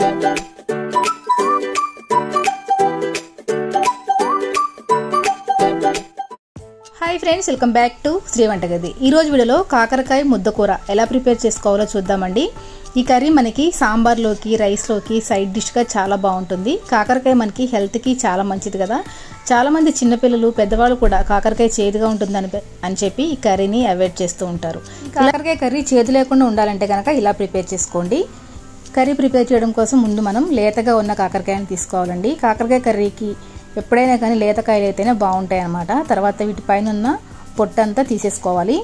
hi friends welcome back to Sri వంటగది ఈ రోజు వీడియోలో కాకరకాయ ముద్దకూర ఎలా ప్రిపేర్ చేసుకోవాలో చూద్దామండి ఈ కర్రీ మనకి సాంబార్లోకి రైస్లోకి సైడ్ డిష్గా చాలా బాగుంటుంది కాకరకాయ మనకి హెల్త్కి చాలా మంచిది కదా చాలా మంది చిన్నపిల్లలు పెద్దవాళ్ళు కూడా కాకరకాయ చేదుగా ఉంటుందని పె- అని చెప్పి ఈ కర్రీని అవాయిడ్ చేస్తూ ఉంటారు కాకరకాయ కర్రీ చేదు లేకుండా ఉండాలంటే కనుక ఇలా ప్రిపేర్ చేసుకోండి కర్రీ ప్రిపేర్ చేయడం కోసం ముందు మనం లేతగా ఉన్న కాకరకాయని తీసుకోవాలండి కాకరకాయ కర్రీకి ఎప్పుడైనా కానీ లేతకాయలు అయితేనే బాగుంటాయి అన్నమాట తర్వాత వీటిపైన ఉన్న పొట్టంతా తీసేసుకోవాలి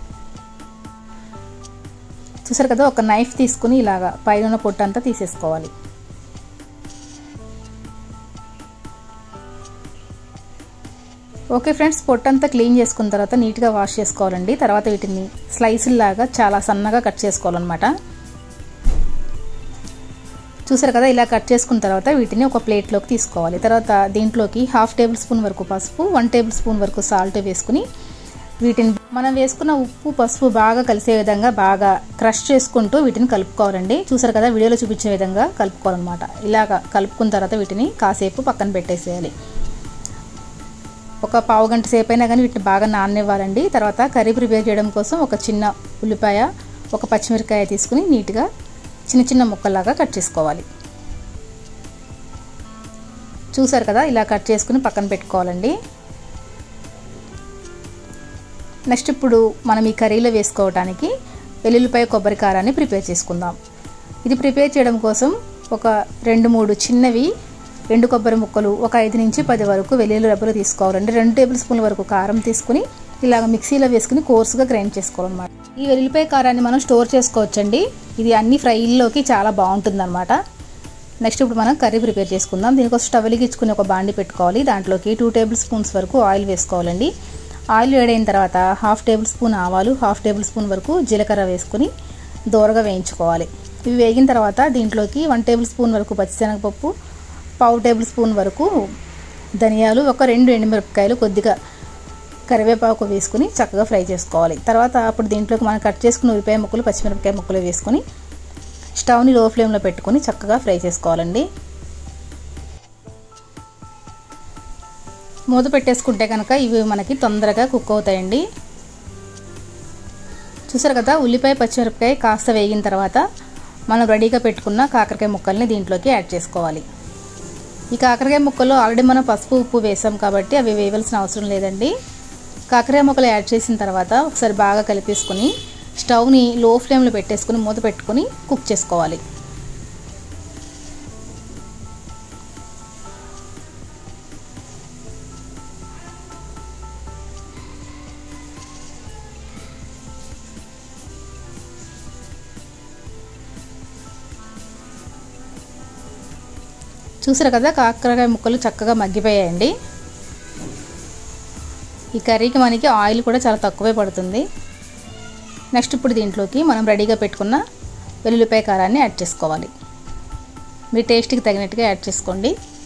చూసారు కదా ఒక నైఫ్ తీసుకుని ఇలాగా పైన ఉన్న పొట్టంతా తీసేసుకోవాలి ఓకే ఫ్రెండ్స్ పొట్టంతా క్లీన్ చేసుకున్న తర్వాత నీట్గా వాష్ చేసుకోవాలండి తర్వాత వీటిని స్లైసుల్లాగా చాలా సన్నగా కట్ చేసుకోవాలన్నమాట చూసారు కదా ఇలా కట్ చేసుకున్న తర్వాత వీటిని ఒక ప్లేట్లోకి తీసుకోవాలి తర్వాత దీంట్లోకి హాఫ్ టేబుల్ స్పూన్ వరకు పసుపు వన్ టేబుల్ స్పూన్ వరకు సాల్ట్ వేసుకుని వీటిని మనం వేసుకున్న ఉప్పు పసుపు బాగా కలిసే విధంగా బాగా క్రష్ చేసుకుంటూ వీటిని కలుపుకోవాలండి చూసారు కదా వీడియోలో చూపించే విధంగా కలుపుకోవాలన్నమాట ఇలాగ కలుపుకున్న తర్వాత వీటిని కాసేపు పక్కన పెట్టేసేయాలి ఒక పావు గంట సేపు అయినా కానీ వీటిని బాగా నాననివ్వాలండి తర్వాత కర్రీ ప్రిపేర్ చేయడం కోసం ఒక చిన్న ఉల్లిపాయ ఒక పచ్చిమిరకాయ తీసుకుని నీట్గా చిన్న చిన్న ముక్కల్లాగా కట్ చేసుకోవాలి చూసారు కదా ఇలా కట్ చేసుకుని పక్కన పెట్టుకోవాలండి నెక్స్ట్ ఇప్పుడు మనం ఈ కర్రీలో వేసుకోవడానికి వెల్లుల్లిపాయ కొబ్బరి కారాన్ని ప్రిపేర్ చేసుకుందాం ఇది ప్రిపేర్ చేయడం కోసం ఒక రెండు మూడు చిన్నవి ఎండు కొబ్బరి ముక్కలు ఒక ఐదు నుంచి పది వరకు వెల్లుల్లి రెబ్బలు తీసుకోవాలండి రెండు టేబుల్ స్పూన్ల వరకు కారం తీసుకుని ఇలాగ మిక్సీలో వేసుకుని కోర్సుగా గ్రైండ్ చేసుకోవాలన్నమాట ఈ వెల్లుల్లిపాయ కారాన్ని మనం స్టోర్ చేసుకోవచ్చండి ఇది అన్ని ఫ్రైల్లోకి చాలా బాగుంటుందన్నమాట నెక్స్ట్ ఇప్పుడు మనం కర్రీ ప్రిపేర్ చేసుకుందాం దీనికోసం స్టవ్ వెలిగించుకుని ఒక బాండి పెట్టుకోవాలి దాంట్లోకి టూ టేబుల్ స్పూన్స్ వరకు ఆయిల్ వేసుకోవాలండి ఆయిల్ వేడైన తర్వాత హాఫ్ టేబుల్ స్పూన్ ఆవాలు హాఫ్ టేబుల్ స్పూన్ వరకు జీలకర్ర వేసుకుని దోరగా వేయించుకోవాలి ఇవి వేగిన తర్వాత దీంట్లోకి వన్ టేబుల్ స్పూన్ వరకు పచ్చిశనగపప్పు పావు టేబుల్ స్పూన్ వరకు ధనియాలు ఒక రెండు ఎండుమిరపకాయలు కొద్దిగా కరివేపాకు వేసుకుని చక్కగా ఫ్రై చేసుకోవాలి తర్వాత అప్పుడు దీంట్లోకి మనం కట్ చేసుకున్న ఉల్లిపాయ ముక్కలు పచ్చిమిరపకాయ ముక్కలు వేసుకొని స్టవ్ని లో ఫ్లేమ్లో పెట్టుకొని చక్కగా ఫ్రై చేసుకోవాలండి మూత పెట్టేసుకుంటే కనుక ఇవి మనకి తొందరగా కుక్ అవుతాయండి చూసారు కదా ఉల్లిపాయ పచ్చిమిరపకాయ కాస్త వేగిన తర్వాత మనం రెడీగా పెట్టుకున్న కాకరకాయ ముక్కల్ని దీంట్లోకి యాడ్ చేసుకోవాలి ఈ కాకరకాయ ముక్కల్లో ఆల్రెడీ మనం పసుపు ఉప్పు వేసాం కాబట్టి అవి వేయవలసిన అవసరం లేదండి కాకరకాయ ముక్కలు యాడ్ చేసిన తర్వాత ఒకసారి బాగా కలిపేసుకుని స్టవ్ని లో ఫ్లేమ్లో పెట్టేసుకుని మూత పెట్టుకుని కుక్ చేసుకోవాలి చూసారు కదా కాకరకాయ ముక్కలు చక్కగా మగ్గిపోయాయండి ఈ కర్రీకి మనకి ఆయిల్ కూడా చాలా తక్కువే పడుతుంది నెక్స్ట్ ఇప్పుడు దీంట్లోకి మనం రెడీగా పెట్టుకున్న వెల్లుల్లిపాయ కారాన్ని యాడ్ చేసుకోవాలి మీ టేస్ట్కి తగినట్టుగా యాడ్ చేసుకోండి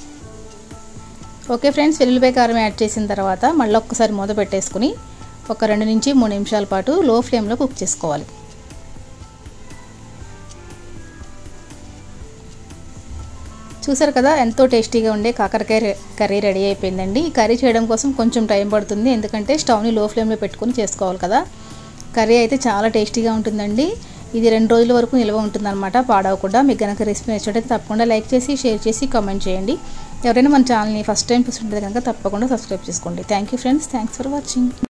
ఓకే ఫ్రెండ్స్ వెల్లుల్లిపాయ కారం యాడ్ చేసిన తర్వాత మళ్ళీ ఒక్కసారి మూత పెట్టేసుకుని ఒక రెండు నుంచి మూడు నిమిషాల పాటు లో ఫ్లేమ్లో కుక్ చేసుకోవాలి చూసారు కదా ఎంతో టేస్టీగా ఉండే కాకరకాయ రె- కర్రీ రెడీ అయిపోయిందండి ఈ కర్రీ చేయడం కోసం కొంచెం టైం పడుతుంది ఎందుకంటే స్టవ్ని లో ఫ్లేమ్లో పెట్టుకొని చేసుకోవాలి కదా కర్రీ అయితే చాలా టేస్టీగా ఉంటుందండి ఇది రెండు రోజుల వరకు నిల్వ ఉంటుందన్నమాట పాడవకుండా మీకు కనుక రెసిపీ నచ్చినట్టయితే తప్పకుండా లైక్ చేసి షేర్ చేసి కామెంట్ చేయండి ఎవరైనా మన ఛానల్ని ఫస్ట్ టైం చూస్తుంటే కనుక తప్పకుండా సబ్స్క్రైబ్ చేసుకోండి thank you friends thanks for watching